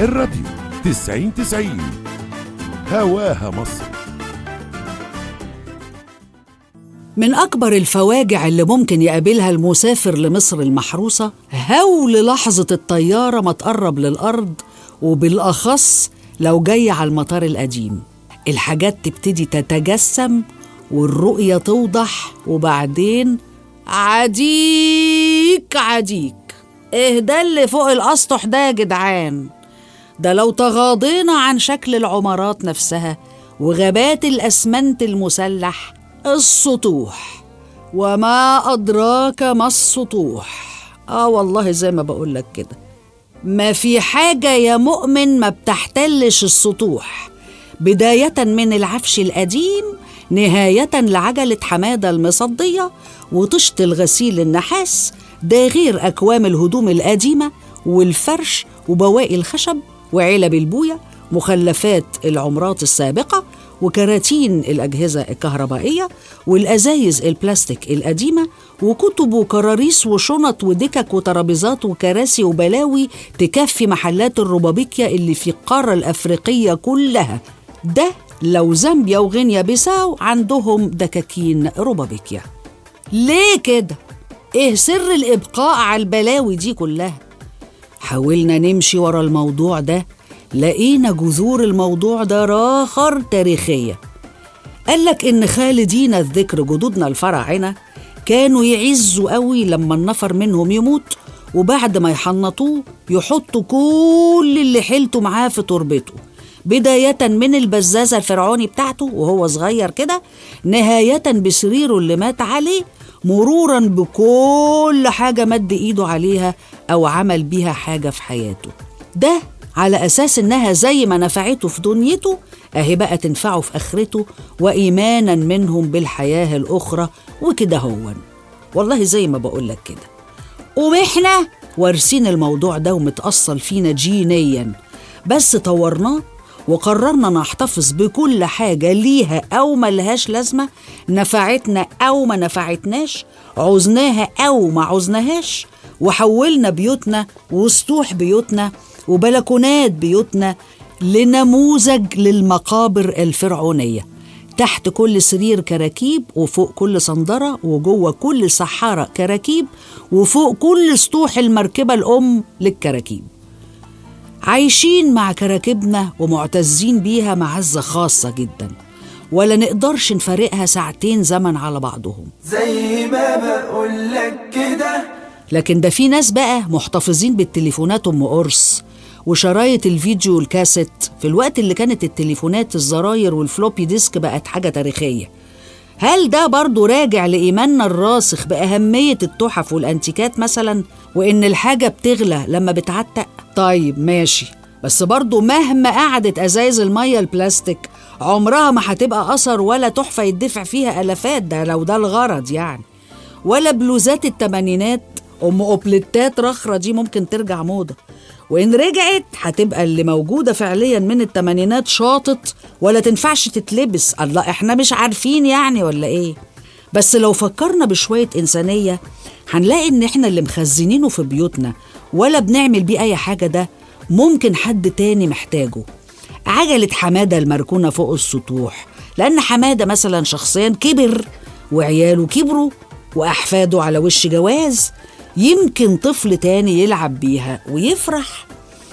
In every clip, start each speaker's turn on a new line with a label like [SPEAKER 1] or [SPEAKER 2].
[SPEAKER 1] الراديو تسعين تسعين هواها مصر
[SPEAKER 2] من أكبر الفواجع اللي ممكن يقابلها المسافر لمصر المحروسة هول لحظة الطيارة ما تقرب للأرض وبالأخص لو جاي على المطار القديم الحاجات تبتدي تتجسم والرؤية توضح وبعدين عديك عديك ايه ده اللي فوق الأسطح ده يا جدعان ده لو تغاضينا عن شكل العمارات نفسها وغابات الأسمنت المسلح السطوح وما أدراك ما السطوح آه والله زي ما بقولك كده ما في حاجة يا مؤمن ما بتحتلش السطوح بداية من العفش القديم نهاية لعجلة حمادة المصدية وطشت الغسيل النحاس ده غير أكوام الهدوم القديمة والفرش وبواقي الخشب وعلب البوية مخلفات العمرات السابقة وكراتين الأجهزة الكهربائية والأزايز البلاستيك القديمة وكتب وكراريس وشنط ودكك وترابيزات وكراسي وبلاوي تكفي محلات الروبابيكيا اللي في القارة الأفريقية كلها ده لو زامبيا وغينيا بيساو عندهم دكاكين روبابيكيا ليه كده؟ ايه سر الإبقاء على البلاوي دي كلها؟ حاولنا نمشي ورا الموضوع ده لقينا جذور الموضوع ده راخر تاريخية قالك إن خالدين الذكر جدودنا الفراعنة كانوا يعزوا قوي لما النفر منهم يموت وبعد ما يحنطوه يحطوا كل اللي حيلته معاه في تربته بداية من البزازة الفرعوني بتاعته وهو صغير كده نهاية بسريره اللي مات عليه مرورا بكل حاجة مد إيده عليها أو عمل بيها حاجة في حياته ده على أساس إنها زي ما نفعته في دنيته أهي بقى تنفعه في آخرته وإيمانا منهم بالحياة الأخرى وكده هون والله زي ما بقولك كده وإحنا وارثين الموضوع ده ومتأصل فينا جينيا بس طورناه وقررنا نحتفظ بكل حاجة ليها أو ملهاش لازمة نفعتنا أو ما نفعتناش عوزناها أو ما عوزناهاش وحولنا بيوتنا وسطوح بيوتنا وبلكونات بيوتنا لنموذج للمقابر الفرعونية تحت كل سرير كراكيب وفوق كل صندرة وجوه كل صحارة كراكيب وفوق كل سطوح المركبة الأم للكراكيب عايشين مع كراكبنا ومعتزين بيها معزة خاصة جدا ولا نقدرش نفارقها ساعتين زمن على بعضهم
[SPEAKER 3] زي ما بقولك كده
[SPEAKER 2] لكن ده في ناس بقى محتفظين بالتليفونات ام قرص وشرايط الفيديو والكاسيت في الوقت اللي كانت التليفونات الزراير والفلوبي ديسك بقت حاجة تاريخية هل ده برضو راجع لإيماننا الراسخ بأهمية التحف والأنتيكات مثلا وإن الحاجة بتغلى لما بتعتق طيب ماشي بس برضو مهما قعدت أزايز المية البلاستيك عمرها ما هتبقى أثر ولا تحفة يدفع فيها ألفات ده لو ده الغرض يعني ولا بلوزات التمانينات أم أوبليتات رخرة دي ممكن ترجع موضة وإن رجعت هتبقى اللي موجودة فعليا من التمانينات شاطط ولا تنفعش تتلبس الله إحنا مش عارفين يعني ولا إيه بس لو فكرنا بشوية إنسانية هنلاقي إن إحنا اللي مخزنينه في بيوتنا ولا بنعمل بيه أي حاجة ده ممكن حد تاني محتاجه عجلة حمادة المركونة فوق السطوح لأن حمادة مثلا شخصيا كبر وعياله كبروا وأحفاده على وش جواز يمكن طفل تاني يلعب بيها ويفرح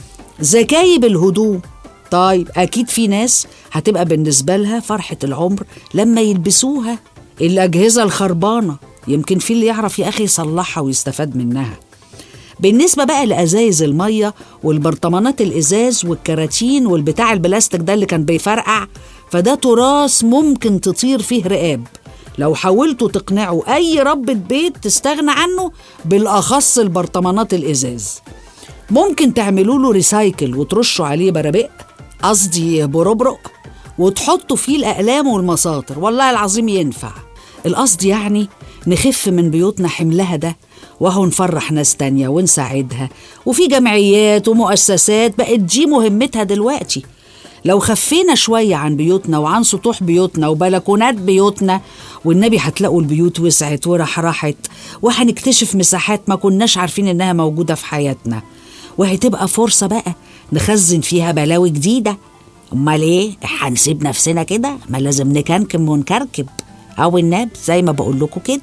[SPEAKER 2] زكايب الهدوم طيب أكيد في ناس هتبقى بالنسبة لها فرحة العمر لما يلبسوها الأجهزة الخربانة يمكن في اللي يعرف يا أخي يصلحها ويستفاد منها بالنسبة بقى لأزايز المية والبرطمانات الإزاز والكراتين والبتاع البلاستيك ده اللي كان بيفرقع فده تراث ممكن تطير فيه رقاب لو حاولتوا تقنعوا أي ربة بيت تستغنى عنه بالأخص البرطمانات الإزاز ممكن تعملوا له ريسايكل وترشوا عليه برابق قصدي بربرق وتحطوا فيه الأقلام والمساطر والله العظيم ينفع القصد يعني نخف من بيوتنا حملها ده وهو نفرح ناس تانية ونساعدها وفي جمعيات ومؤسسات بقت دي مهمتها دلوقتي لو خفينا شوية عن بيوتنا وعن سطوح بيوتنا وبلكونات بيوتنا والنبي هتلاقوا البيوت وسعت ورحرحت وهنكتشف مساحات ما كناش عارفين إنها موجودة في حياتنا وهتبقى فرصة بقى نخزن فيها بلاوي جديدة أمال إيه هنسيب نفسنا كده ما لازم نكنكم ونكركب أو الناب زي ما بقول لكم كده